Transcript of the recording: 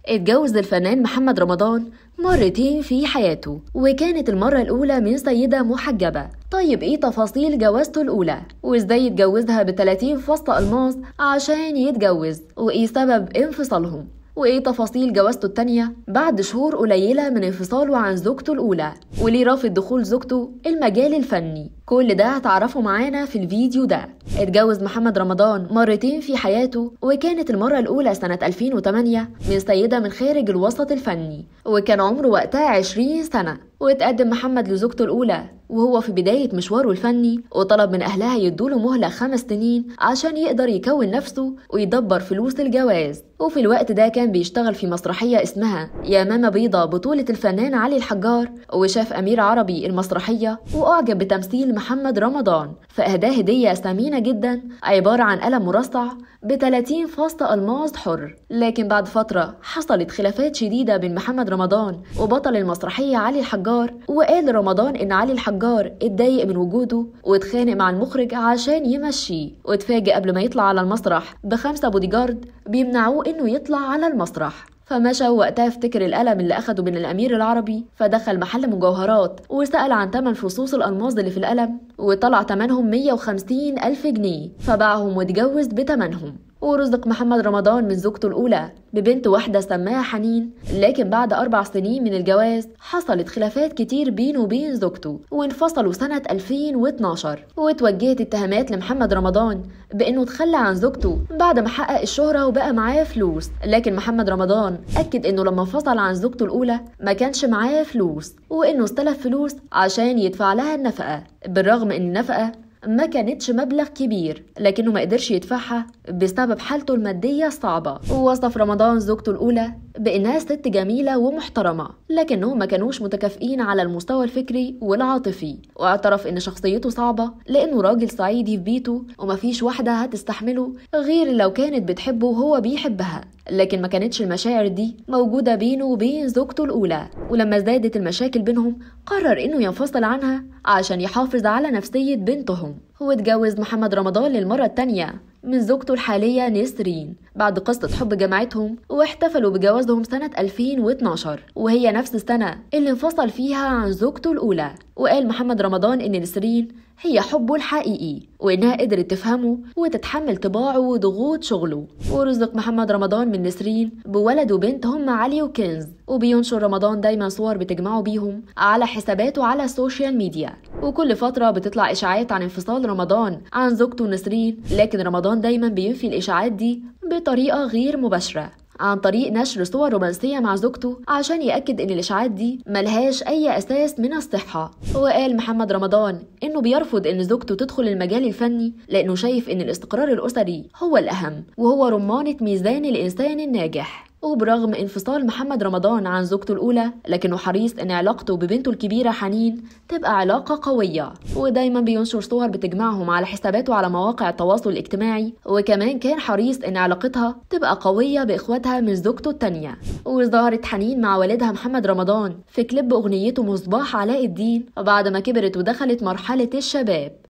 اتجوز الفنان محمد رمضان مرتين في حياته وكانت المرة الأولى من سيدة محجبة طيب ايه تفاصيل جوازته الأولى وازاي اتجوزها ب 30 فصة ألماس عشان يتجوز وايه سبب انفصالهم وايه تفاصيل جوازته التانية بعد شهور قليلة من انفصاله عن زوجته الأولى وليه رافض دخول زوجته المجال الفني كل ده هتعرفه معانا في الفيديو ده اتجوز محمد رمضان مرتين في حياته وكانت المرة الأولى سنة 2008 من سيدة من خارج الوسط الفني وكان عمره وقتها 20 سنة واتقدم محمد لزوجته الأولى وهو في بداية مشواره الفني وطلب من أهلها يدوله مهلة خمس سنين عشان يقدر يكون نفسه ويدبر فلوس الجواز وفي الوقت ده كان بيشتغل في مسرحية اسمها يا ماما بيضة بطولة الفنان علي الحجار وشاف أمير عربي المسرحية وأعجب بتمثيل محمد رمضان فأهداه هدية ثمينة جدا عبارة عن قلم مرصع ب 30 فاصة ألماس حر لكن بعد فترة حصلت خلافات شديدة بين محمد رمضان وبطل المسرحية علي الحجار وقال رمضان إن علي الحجار اتضايق من وجوده واتخانق مع المخرج عشان يمشيه واتفاجئ قبل ما يطلع على المسرح بخمسة بوديجارد بيمنعوه إنه يطلع على المسرح فمشى وقتها افتكر القلم اللي أخده من الأمير العربي فدخل محل مجوهرات وسأل عن تمن فصوص الألماس اللي في القلم وطلع تمنهم 150 ألف جنيه فباعهم واتجوز بتمنهم ورزق محمد رمضان من زوجته الأولى ببنت واحدة سماها حنين لكن بعد أربع سنين من الجواز حصلت خلافات كتير بينه وبين زوجته وانفصلوا سنة 2012 واتوجهت اتهامات لمحمد رمضان بأنه تخلى عن زوجته بعد ما حقق الشهرة وبقى معاه فلوس لكن محمد رمضان أكد أنه لما انفصل عن زوجته الأولى ما كانش معاه فلوس وأنه استلف فلوس عشان يدفع لها النفقة بالرغم أن النفقة ما كانتش مبلغ كبير لكنه ما قدرش يدفعها بسبب حالته المادية الصعبة ووصف رمضان زوجته الأولى بإنها ست جميلة ومحترمة لكنهم ما كانوش متكافئين على المستوى الفكري والعاطفي واعترف إن شخصيته صعبة لأنه راجل صعيدي في بيته ومفيش واحدة هتستحمله غير لو كانت بتحبه وهو بيحبها لكن ما كانتش المشاعر دي موجودة بينه وبين زوجته الأولى ولما ازدادت المشاكل بينهم قرر إنه ينفصل عنها عشان يحافظ على نفسية بنتهم هو اتجوز محمد رمضان للمرة التانية من زوجته الحالية نسرين بعد قصة حب جمعتهم واحتفلوا بجوازهم سنة 2012 وهي نفس السنة اللي انفصل فيها عن زوجته الأولى وقال محمد رمضان إن نسرين هي حبه الحقيقي وإنها قدرت تفهمه وتتحمل طباعه وضغوط شغله ورزق محمد رمضان من نسرين بولد وبنت هم علي وكنز وبينشر رمضان دايما صور بتجمعه بيهم على حساباته على السوشيال ميديا وكل فترة بتطلع إشاعات عن انفصال رمضان عن زوجته نسرين لكن رمضان دايما بينفي الإشاعات دي بطريقة غير مباشرة عن طريق نشر صور رومانسية مع زوجته عشان يأكد إن الإشاعات دي ملهاش أي أساس من الصحة وقال محمد رمضان إنه بيرفض إن زوجته تدخل المجال الفني لأنه شايف إن الاستقرار الأسري هو الأهم وهو رمانة ميزان الإنسان الناجح وبرغم انفصال محمد رمضان عن زوجته الأولى لكنه حريص إن علاقته ببنته الكبيرة حنين تبقى علاقة قوية ودايما بينشر صور بتجمعهم على حساباته على مواقع التواصل الاجتماعي وكمان كان حريص إن علاقتها تبقى قوية بإخواتها من زوجته التانية وظهرت حنين مع والدها محمد رمضان في كليب أغنيته مصباح علاء الدين بعد ما كبرت ودخلت مرحلة الشباب